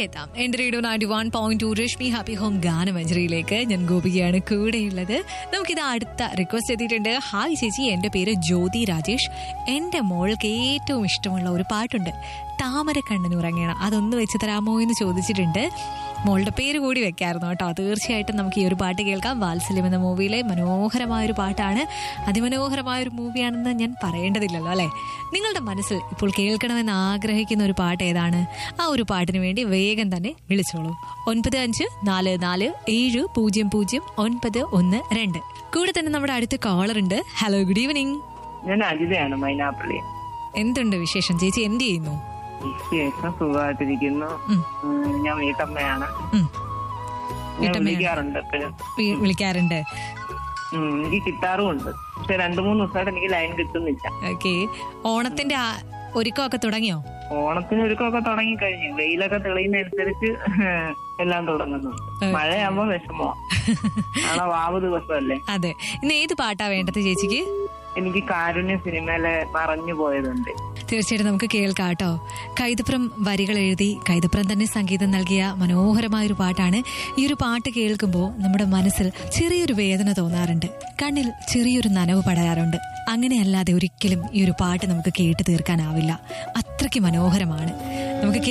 എത്താം എന്റെ radio ninety one point two Rashmi happy home ഗാനമഞ്ജരിയിലേക്ക് ഞാൻ ഗോപികയാണ് കൂടെയുള്ളത് നമുക്കിത് അടുത്ത റിക്വസ്റ്റ് എത്തിയിട്ടുണ്ട് ഹായ് ചേച്ചി എന്റെ പേര് ജ്യോതി രാജേഷ് എന്റെ മോൾക്ക് ഏറ്റവും ഇഷ്ടമുള്ള ഒരു പാട്ടുണ്ട് താമര കണ്ണന് ഉറങ്ങണം അതൊന്ന് വെച്ച് തരാമോ എന്ന് ചോദിച്ചിട്ടുണ്ട് മോളുടെ പേര് കൂടി വെക്കായിരുന്നു കേട്ടോ തീർച്ചയായിട്ടും നമുക്ക് ഈ ഒരു പാട്ട് കേൾക്കാം വാത്സല്യം എന്ന മൂവിയിലെ മനോഹരമായ ഒരു പാട്ടാണ് അതിമനോഹരമായ ഒരു മൂവിയാണെന്ന് ഞാൻ പറയേണ്ടതില്ലല്ലോ അല്ലെ നിങ്ങളുടെ മനസ്സിൽ ഇപ്പോൾ കേൾക്കണമെന്ന് ആഗ്രഹിക്കുന്ന ഒരു പാട്ട് ഏതാണ് ആ ഒരു പാട്ടിന് വേണ്ടി വേഗം തന്നെ വിളിച്ചോളൂ ഒൻപത് അഞ്ച് നാല് നാല് ഏഴ് പൂജ്യം പൂജ്യം ഒൻപത് ഒന്ന് രണ്ട് കൂടെ തന്നെ നമ്മുടെ അടുത്ത കോളർ ഉണ്ട് ഹലോ ഗുഡ് ഈവനിങ് ഞാൻ അജിതയാണ് മൈനാപ്പള്ളി എന്തുണ്ട് വിശേഷം ചേച്ചി എന്ത് ചെയ്യുന്നു വിശേഷം സുഖമായിട്ടിരിക്കുന്നു ഉം, ഉം, ഞാൻ വീട്ടമ്മയാണ് ഉം. ഞാൻ വീട്ടമ്മയാണ്. വിളിക്കാറുണ്ട് എപ്പോഴും വി- വിളിക്കാറുണ്ട് ഉം, എനിക്ക് കിട്ടാറും ഉണ്ട് പക്ഷെ രണ്ടു മൂന്ന് ദിവസമായിട്ട് എനിക്ക് ലൈൻ കിട്ടുന്നില്ല ഓക്കെ ഓണത്തിന്റെ ആ ഒരുക്കമൊക്കെ തുടങ്ങിയോ ഓണത്തിന് ഒരുക്കമൊക്കെ തുടങ്ങി കഴിഞ്ഞു വെയിലൊക്കെ തെളിയുന്നതനുസരിച്ച് എല്ലാം തുടങ്ങുന്നുണ്ട് മഴയാകുമ്പോ വിഷമോ നാളെ വാവ് ദിവസമല്ലേ അതെ ഇന്ന് ഏത് പാട്ടാ വേണ്ടത് ചേച്ചിക്ക് എനിക്ക് കാരുണ്യ സിനിമയിലെ മറഞ്ഞു പോയതുണ്ട് തീർച്ചയായിട്ടും നമുക്ക് കേൾക്കാം കേട്ടോ കൈതപ്രം വരികൾ എഴുതി കൈതപ്രം തന്നെ സംഗീതം നൽകിയ മനോഹരമായ ഒരു പാട്ടാണ് ഈ ഒരു പാട്ട് കേൾക്കുമ്പോൾ നമ്മുടെ മനസ്സിൽ ചെറിയൊരു വേദന തോന്നാറുണ്ട് കണ്ണിൽ ചെറിയൊരു നനവ് പടരാറുണ്ട് അങ്ങനെയല്ലാതെ ഒരിക്കലും ഈ ഒരു പാട്ട് നമുക്ക് കേട്ട് തീർക്കാനാവില്ല അത്രയ്ക്ക് മനോഹരമാണ് നമുക്ക്